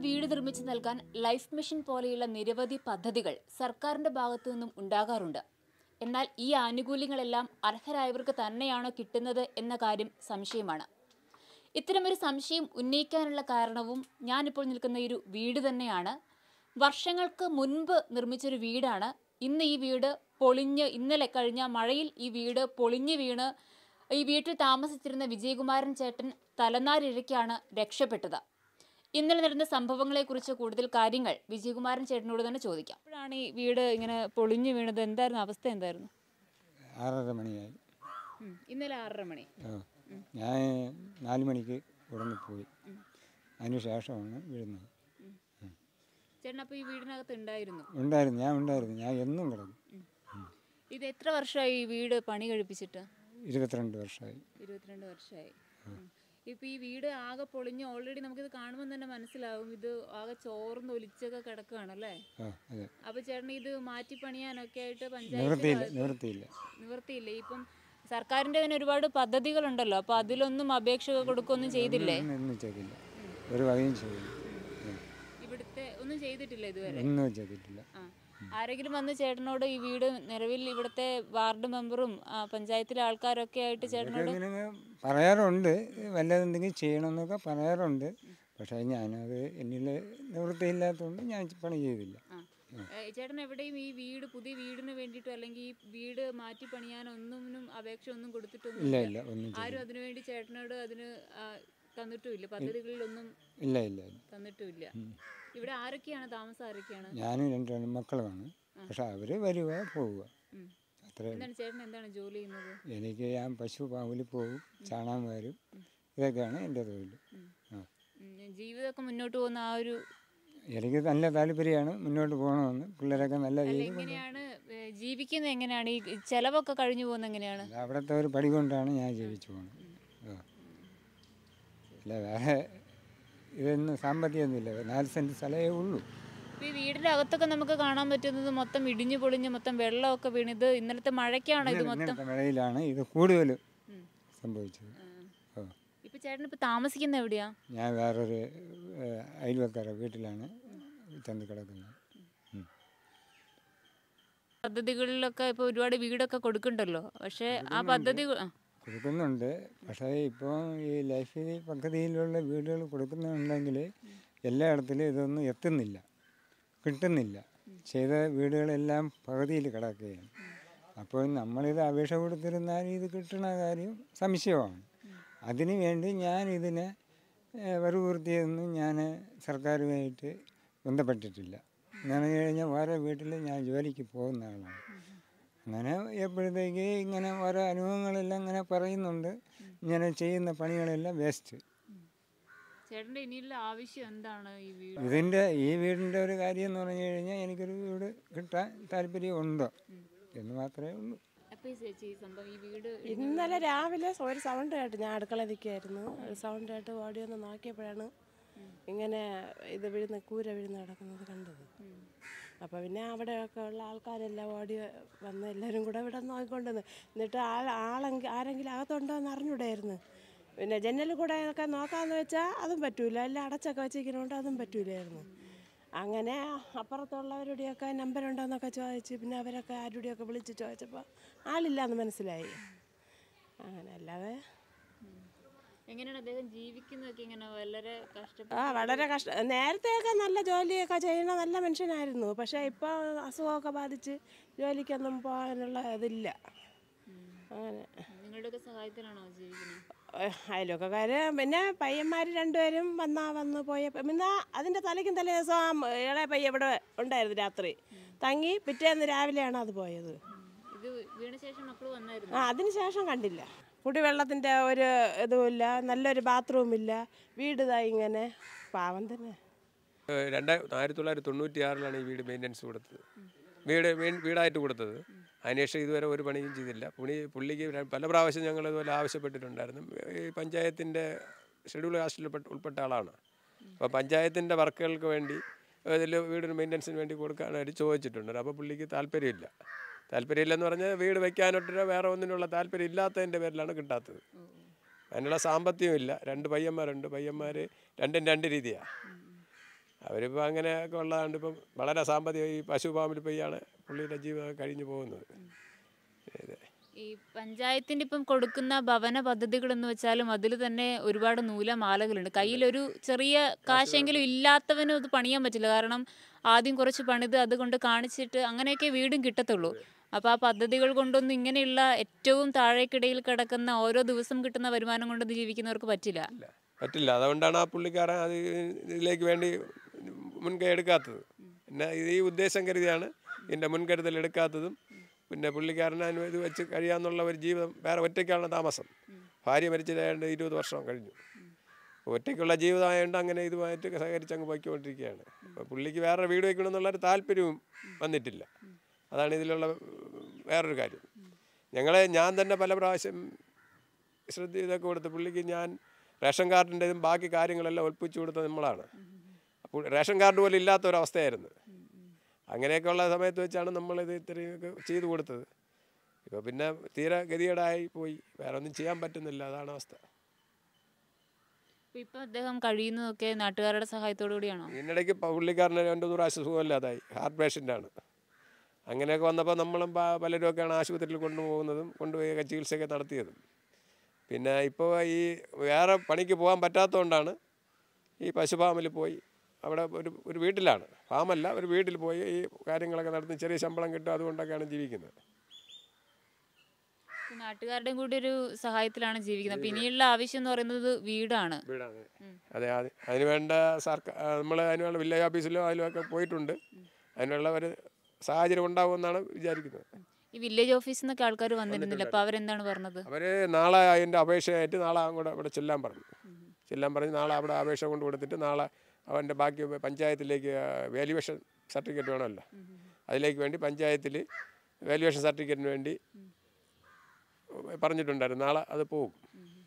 വീട് നിർമ്മിച്ചു നൽകാൻ ലൈഫ് മിഷൻ പോലെയുള്ള നിരവധി പദ്ധതികൾ സർക്കാരിന്റെ ഭാഗത്തു നിന്നും ഉണ്ടാകാറുണ്ട് എന്നാൽ ഈ ആനുകൂല്യങ്ങളെല്ലാം അർഹരായവർക്ക് തന്നെയാണോ കിട്ടുന്നത് എന്ന കാര്യം സംശയമാണ് ഇത്തരമൊരു സംശയം ഉന്നയിക്കാനുള്ള കാരണവും ഞാനിപ്പോൾ നിൽക്കുന്ന ഈ ഒരു വീട് തന്നെയാണ് വർഷങ്ങൾക്ക് മുൻപ് നിർമ്മിച്ചൊരു വീടാണ് ഇന്ന് ഈ വീട് പൊളിഞ്ഞ് ഇന്നലെ കഴിഞ്ഞ മഴയിൽ ഈ വീട് പൊളിഞ്ഞു വീണ് ഈ വീട്ടിൽ താമസിച്ചിരുന്ന വിജയകുമാരൻ ചേട്ടൻ തലനാരിഴയ്ക്കാണ് രക്ഷപ്പെട്ടത് ഇന്നലെ നടന്ന സംഭവങ്ങളെക്കുറിച്ച് കൂടുതൽ കാര്യങ്ങൾ വിജയകുമാരൻ ചേട്ടനോട് തന്നെ ചോദിക്കാം അപ്പോഴാണ് ഈ വീട് ഇങ്ങനെ പൊളിഞ്ഞു വീണത് എന്തായിരുന്നു അവസ്ഥ എന്തായിരുന്നു ആറര മണിയായി ഇന്നലെ ആറര മണി ആ. ഞാൻ നാല് മണിക്ക് ഉടനെ പോയി അതിന് ശേഷമാണ് വീഴുന്നത് ചേട്ടൻ അപ്പോൾ ഈ വീടിനകത്ത് ഉണ്ടായിരുന്നു ഉണ്ടായിരുന്നു ഞാൻ ഉണ്ടായിരുന്നു ഞാൻ എന്നും കിടന്നു ഇത് എത്ര വർഷമായി ഈ വീട് പണി കഴിപ്പിച്ചിട്ട് ഇരുപത്തിരണ്ട് വർഷമായി ഇരുപത്തിരണ്ട് വർഷമായി ഇപ്പൊ ഈ വീട് ആകെ പൊളിഞ്ഞ് ഓൾറെഡി നമുക്കിത് കാണുമ്പോൾ തന്നെ മനസ്സിലാവും ഇത് ആകെ ചോർന്ന് ഒലിച്ചൊക്കെ കിടക്കുകയാണ് അല്ലേ ആ അതെ അപ്പൊ ചേട്ടൻ ഇത് മാറ്റി പണിയാനൊക്കെ ആയിട്ട് നിവൃത്തിയില്ല പഞ്ചായത്ത് നിവൃത്തിയില്ല നിവർത്തിയില്ലേ ഇപ്പം സർക്കാരിന്റെ തന്നെ ഒരുപാട് പദ്ധതികളുണ്ടല്ലോ അപ്പൊ അതിലൊന്നും അപേക്ഷ കൊടുക്കൊന്നും ചെയ്തില്ലേ ഒന്നും ഒന്നും ചെയ്തില്ല ഒരു വകയും ചെയ്തില്ല ഉം. ഇവിടുത്തെ ഒന്നും ചെയ്തിട്ടില്ല ഇതുവരെ ഒന്നും ചെയ്തിട്ടില്ല ആ. ആരെങ്കിലും വന്ന് ചേട്ടനോട് ഈ വീട് നിലവിൽ ഇവിടുത്തെ വാർഡ് മെമ്പറും ആ, പഞ്ചായത്തിലെ ആൾക്കാരൊക്കെ ആയിട്ട് ചേട്ടനോട് ഇങ്ങനെ പറയാറുണ്ട് വല്ലതെന്തെങ്കിലും ചെയ്യണമെന്നൊക്കെ പറയാറുണ്ട് പക്ഷേ ഞാനത് എന്നിൽ നിവൃത്തിയില്ലാത്തതുകൊണ്ട് ഞാൻ പണി ചെയ്തില്ല ആ. ഏ, ചേട്ടൻ എവിടെയും ഈ വീട് പുതിയ വീടിന് വേണ്ടിയിട്ടോ അല്ലെങ്കിൽ ഈ വീട് മാറ്റി പണിയാൻ ഒന്നിനും അപേക്ഷ ഒന്നും കൊടുത്തിട്ടൊന്നും ഇല്ല ഇല്ല ഒന്നും ചെയ്തില്ല ആരും അതിനുവേണ്ടി ചേട്ടനോട് അതിന് ആ, തന്നിട്ടുമില്ല പദ്ധതികളിലൊന്നും ഇല്ല ഇല്ല ഇല്ല തന്നിട്ടുമില്ല ഇവിടെ ആരൊക്കെയാണ് താമസം ആരൊക്കെയാണ് ഞാനും രണ്ട് രണ്ട് മക്കളുമാണ് പക്ഷെ അവർ വരിക പോവുക ഉം. അത്രേ എന്താണ് ചേട്ടൻ എന്താണ് ജോലി ചെയ്യുന്നത് എനിക്ക് ഞാൻ പശു പാവല് പോകും ചാണാൻ വരും ഇതൊക്കെയാണ് എൻ്റെ തൊഴിൽ ആ ഉം, ജീവിതമൊക്കെ മുന്നോട്ട് പോകുന്ന ആ ഒരു എനിക്ക് നല്ല താല്പര്യമാണ് മുന്നോട്ട് പോകണമെന്ന് പിള്ളേരൊക്കെ നല്ല അല്ല രീതിയിൽ കൊണ്ട് എങ്ങനെയാണ് ഏ, ജീവിക്കുന്നത് എങ്ങനെയാണ് ഈ ചെലവൊക്കെ കഴിഞ്ഞു പോകുന്നത് എങ്ങനെയാണ് അല്ല, അവിടുത്തെ ഒരു പടി കൊണ്ടാണ് ഞാൻ ജീവിച്ചു പോകുന്നത് ആ അല്ല വേറെ ഇതൊന്നും സാമ്പത്തികമൊന്നുമില്ല നാല് സെൻറ്റ് സ്ഥലമേ ഉള്ളൂ ഇപ്പൊ ഈ വീടിന്റെ അകത്തൊക്കെ നമുക്ക് കാണാൻ പറ്റുന്നത് മൊത്തം ഇടിഞ്ഞു പൊളിഞ്ഞ് മൊത്തം വെള്ളമൊക്കെ വീണ് ഇത് ഇന്നലത്തെ മഴയ്ക്കാണ് ഇത് മൊത്തം ഇങ്ങനത്തെ മഴയിലാണ് ഇത് കൂടുതൽ ഉം. സംഭവിച്ചത് ആ. ഓ ഇപ്പൊ ചേട്ടൻ ഇപ്പൊ താമസിക്കുന്ന എവിടെയാ ഞാൻ വേറൊരു ഏഹ്, അയൽവക്കാര വീട്ടിലാണ് ചെന്ന് കിടക്കുന്നത് ഉം. പദ്ധതികളിലൊക്കെ ഇപ്പൊ ഒരുപാട് വീടൊക്കെ കൊടുക്കണ്ടല്ലോ പക്ഷെ ആ പദ്ധതി ആ, കൊടുക്കുന്നുണ്ട് പക്ഷേ ഇപ്പോൾ ഈ ലൈഫ് പദ്ധതിയിലുള്ള വീടുകൾ കൊടുക്കുന്നുണ്ടെങ്കിൽ എല്ലായിടത്തിലും ഇതൊന്നും എത്തുന്നില്ല കിട്ടുന്നില്ല ചെയ്ത വീടുകളെല്ലാം പകുതിയിൽ കിടക്കുകയാണ് അപ്പോൾ നമ്മളിത് അപേക്ഷ കൊടുത്തിരുന്നാൽ ഇത് കിട്ടുന്ന കാര്യം സംശയമാണ് അതിനു വേണ്ടി ഞാൻ ഇതിനെ വറുപൂർത്തിയൊന്നും ഞാൻ സർക്കാരുമായിട്ട് ബന്ധപ്പെട്ടിട്ടില്ല എന്ന് പറഞ്ഞു കഴിഞ്ഞാൽ വേറെ വീട്ടിൽ ഞാൻ ജോലിക്ക് പോകുന്ന ആളാണ് അങ്ങനെ എപ്പോഴത്തേക്ക് ഇങ്ങനെ ഓരോ അനുഭവങ്ങളെല്ലാം ഇങ്ങനെ പറയുന്നുണ്ട് ഇങ്ങനെ ചെയ്യുന്ന പണികളെല്ലാം വേസ്റ്റ് ചേട്ടന്റെ ഇനിയുള്ള ആവശ്യം എന്താണ് ഈ വീട് ഇതിൻ്റെ ഈ വീടിൻ്റെ ഒരു കാര്യം എന്ന് പറഞ്ഞു കഴിഞ്ഞാൽ എനിക്കൊരു വീട് കിട്ടാൻ താല്പര്യമുണ്ടോ എന്ന് മാത്രമേ ഉള്ളൂ അപ്പൊ ഈ ചേച്ചി ഈ സംഭവം ഈ വീട് ഇന്നലെ രാവിലെ ഒരു സൗണ്ട് കേട്ട് ഞാൻ അടുക്കള നിൽക്കുകയായിരുന്നു ഒരു സൗണ്ട് കേട്ട് ഓടി ഒന്ന് നോക്കിയപ്പോഴാണ് ഇങ്ങനെ ഇത് വീഴുന്ന കൂര വീഴുന്ന കിടക്കുന്നത് കണ്ടത് അപ്പോൾ പിന്നെ അവിടെയൊക്കെ ഉള്ള ആൾക്കാരെല്ലാം ഓടി വന്ന് എല്ലാവരും കൂടെ ഇവിടെ നോക്കിക്കൊണ്ടുവന്ന് എന്നിട്ട് ആൾ ആളെങ്കിൽ ആരെങ്കിലും അകത്തുണ്ടോ എന്ന് അറിഞ്ഞൂടായിരുന്നു പിന്നെ ജനലിൽ കൂടെ ഒക്കെ നോക്കാമെന്ന് വെച്ചാൽ അതും പറ്റൂല എല്ലാം അടച്ചൊക്കെ വെച്ചിരിക്കുന്നതുകൊണ്ട് അതും പറ്റൂലായിരുന്നു അങ്ങനെ അപ്പുറത്തുള്ളവരുടെയൊക്കെ നമ്പർ ഉണ്ടോയെന്നൊക്കെ ചോദിച്ച് പിന്നെ അവരൊക്കെ ആരുടെയൊക്കെ വിളിച്ച് ചോദിച്ചപ്പോൾ ആളില്ലാന്ന് മനസ്സിലായി അങ്ങനെ അല്ലാതെ എങ്ങനെയാണ് അദ്ദേഹം ജീവിക്കുന്നതൊക്കെ ഇങ്ങനെ വളരെ കഷ്ടപ്പെട്ട് ആ വളരെ കഷ്ട നേരത്തെയൊക്കെ നല്ല ജോലിയൊക്കെ ചെയ്യുന്ന നല്ല മനുഷ്യനായിരുന്നു പക്ഷേ ഇപ്പോൾ അസുഖമൊക്കെ ബാധിച്ച് ജോലിക്കൊന്നും പോകാനുള്ള ഇതില്ല അങ്ങനെ നിങ്ങളുടെയൊക്കെ സഹായത്തിലാണോ ജീവിക്കുന്നത് അയലൊക്കെക്കാർ പിന്നെ പയ്യന്മാർ രണ്ടുപേരും വന്നാ വന്ന് പോയ പിന്നെ അതിൻ്റെ തലയ്ക്കും തലേ ദിവസം ആ ഇളയ പയ്യ ഇവിടെ ഉണ്ടായിരുന്നു രാത്രി തങ്ങി പിറ്റേന്ന് രാവിലെയാണ് അത് പോയത് ഇത് വീണ ശേഷം മക്കൾ വന്നായിരുന്നു ആ അതിന് ശേഷം കണ്ടില്ല കുടിവെള്ളത്തിൻ്റെ ഒരു ഇതുമില്ല നല്ലൊരു ബാത്റൂം ഇല്ല വീട് ഇതാ ഇങ്ങനെ പാവം തന്നെ ഏഹ് രണ്ടായി ആയിരത്തി തൊള്ളായിരത്തി തൊണ്ണൂറ്റി ആറിലാണ് ഈ വീട് മെയിൻ്റനൻസ് കൊടുത്തത് വീട് മെയിൻ വീടായിട്ട് കൊടുത്തത് അതിനുശേഷം ഇതുവരെ ഒരു പണിയും ചെയ്തില്ല പുള്ളി പുള്ളിക്ക് ര- പല പ്രാവശ്യം ഞങ്ങൾ ഇതുപോലെ ആവശ്യപ്പെട്ടിട്ടുണ്ടായിരുന്നു ഈ പഞ്ചായത്തിൻ്റെ ഷെഡ്യൂൾ കാസ്റ്റിൽ ഉൾപ്പെട്ട ആളാണ് അപ്പോൾ പഞ്ചായത്തിൻ്റെ വർക്കുകൾക്ക് വേണ്ടി ഇതിൽ വീടിന് മെയിൻ്റനൻസിന് വേണ്ടി കൊടുക്കാനായിട്ട് ചോദിച്ചിട്ടുണ്ട് അപ്പോൾ പുള്ളിക്ക് താല്പര്യമില്ല താല്പര്യമില്ലെന്ന് പറഞ്ഞാൽ വീട് വെക്കാനൊട്ട് വേറെ ഒന്നിനുള്ള താല്പര്യം ഇല്ലാത്തതിൻ്റെ പേരിലാണ് കിട്ടാത്തത് അതിനുള്ള സാമ്പത്തികമില്ല രണ്ട് പയ്യന്മാരുണ്ട് പയ്യന്മാർ രണ്ടും രണ്ട് രീതിയാണ് അവരിപ്പോൾ അങ്ങനെയൊക്കെ ഉള്ളതുകൊണ്ട് ഇപ്പം വളരെ സാമ്പത്തിക ഈ പശു ഫാമിൽ പോയാണ് പുള്ളിയുടെ ജീവിതം കഴിഞ്ഞു പോകുന്നത് ഇത് ഈ പഞ്ചായത്തിന്റെ ഇപ്പം കൊടുക്കുന്ന ഭവന പദ്ധതികൾ എന്ന് വെച്ചാലും അതിൽ തന്നെ ഒരുപാട് നൂലമാലകളുണ്ട് കയ്യിലൊരു ചെറിയ കാശെങ്കിലും ഇല്ലാത്തവനും അത് പണിയാൻ പറ്റില്ല കാരണം ആദ്യം കുറച്ച് പണിത് അതുകൊണ്ട് കാണിച്ചിട്ട് അങ്ങനെയൊക്കെ വീടും കിട്ടത്തുള്ളൂ അപ്പോൾ ആ പദ്ധതികൾ കൊണ്ടൊന്നും ഇങ്ങനെയുള്ള ഏറ്റവും താഴേക്കിടയിൽ കിടക്കുന്ന ഓരോ ദിവസം കിട്ടുന്ന വരുമാനം കൊണ്ട് ജീവിക്കുന്നവർക്ക് പറ്റില്ല ഇല്ല പറ്റില്ല അതുകൊണ്ടാണ് ആ പുള്ളിക്കാരൻ അത് ഇതിലേക്ക് വേണ്ടി മുൻകൈ എടുക്കാത്തത് പിന്നെ ഇത് ഈ ഉദ്ദേശം കരുതിയാണ് ഇതിൻ്റെ മുൻകരുതൽ എടുക്കാത്തതും പിന്നെ പുള്ളിക്കാരന് അതിന് ഇത് വെച്ച് കഴിയാന്നുള്ള ഒരു ജീവിതം വേറെ ഒറ്റയ്ക്കാണ് താമസം ഭാര്യ മരിച്ചതായതുകൊണ്ട് ഇരുപത് വർഷം കഴിഞ്ഞു ഒറ്റയ്ക്കുള്ള ജീവിതമായതുകൊണ്ട് അങ്ങനെ ഇതുമായിട്ട് സഹകരിച്ച് അങ്ങ് പോയിക്കൊണ്ടിരിക്കുകയാണ് അപ്പോൾ പുള്ളിക്ക് വേറെ വീട് വയ്ക്കണമെന്നുള്ളൊരു താല്പര്യവും വന്നിട്ടില്ല അതാണ് ഇതിലുള്ള വേറൊരു കാര്യം ഞങ്ങളെ ഞാൻ തന്നെ പല പ്രാവശ്യം ശ്രദ്ധ ഇതൊക്കെ കൊടുത്ത് പുള്ളിക്ക് ഞാൻ റേഷൻ കാർഡിൻ്റെതും ബാക്കി കാര്യങ്ങളെല്ലാം ഒൽപ്പിച്ചു കൊടുത്തത് നമ്മളാണ് അപ്പോൾ റേഷൻ കാർഡ് പോലും ഇല്ലാത്ത ഒരവസ്ഥയായിരുന്നു അങ്ങനെയൊക്കെ ഉള്ള സമയത്ത് വെച്ചാണ് നമ്മളിത് ഇത്രയൊക്കെ ചെയ്തു കൊടുത്തത് ഇപ്പോൾ പിന്നെ തീരെ ഗതികേടായി പോയി വേറെ ഒന്നും ചെയ്യാൻ പറ്റുന്നില്ല അതാണ് അവസ്ഥ ഇപ്പൊ ഇപ്പൊ അദ്ദേഹം കഴിയുന്നതൊക്കെ നാട്ടുകാരുടെ സഹായത്തോടു കൂടിയാണോ ഇതിനിടയ്ക്ക് പ- പുള്ളിക്കാരന് രണ്ട് മൂന്ന് പ്രാവശ്യം സുഖമില്ലാതായി ഹാർട്ട് പേഷ്യൻ്റാണ് അങ്ങനെയൊക്കെ വന്നപ്പോൾ നമ്മളും പ- പലരുമൊക്കെയാണ് ആശുപത്രിയിൽ കൊണ്ടുപോകുന്നതും കൊണ്ടുപോയി ഒക്കെ ചികിത്സയൊക്കെ നടത്തിയതും പിന്നെ ഇപ്പോൾ ഈ വേറെ പണിക്ക് പോകാൻ പറ്റാത്തതുകൊണ്ടാണ് ഈ പശു ഫാമിൽ പോയി അവിടെ ഒരു ഒരു വീട്ടിലാണ് ഫാമല്ല ഒരു വീട്ടിൽ പോയി ഈ കാര്യങ്ങളൊക്കെ നടത്തി ചെറിയ ശമ്പളം കിട്ടും അതുകൊണ്ടൊക്കെയാണ് ജീവിക്കുന്നത് ഇപ്പൊ നാട്ടുകാരുടെയും കൂടി ഒരു സഹായത്തിലാണ് ജീവിക്കുന്നത് അപ്പൊ ഇനിയുള്ള ആവശ്യം എന്ന് പറയുന്നത് വീടാണ് വീടാണ് അതെ അത് അതിന് വേണ്ട സർക്കാർ നമ്മൾ അതിനുള്ള വില്ലേജ് ഓഫീസിലോ അതിലൊക്കെ പോയിട്ടുണ്ട് അതിനുള്ള ഒരു സാഹചര്യം ഉണ്ടാകുമെന്നാണ് വിചാരിക്കുന്നത് ഈ വില്ലേജ് ഓഫീസിൽ നിന്നൊക്കെ ആൾക്കാർ വന്നിരുന്നില്ല അപ്പൊ അവരെന്താണ് പറഞ്ഞത് അവർ നാളെ അതിൻ്റെ അപേക്ഷയായിട്ട് നാളെ അങ്ങോട്ട് അവിടെ ചെല്ലാൻ പറഞ്ഞു ചെല്ലാൻ പറഞ്ഞ് നാളെ അവിടെ അപേക്ഷ കൊണ്ട് കൊടുത്തിട്ട് നാളെ അവൻ്റെ ബാക്കി പഞ്ചായത്തിലേക്ക് വാല്യുവേഷൻ സർട്ടിഫിക്കറ്റ് വേണമല്ലോ അതിലേക്ക് വേണ്ടി പഞ്ചായത്തിൽ വാല്യുവേഷൻ സർട്ടിഫിക്കറ്റിന് വേണ്ടി പറഞ്ഞിട്ടുണ്ടായിരുന്നു നാളെ അത് പോകും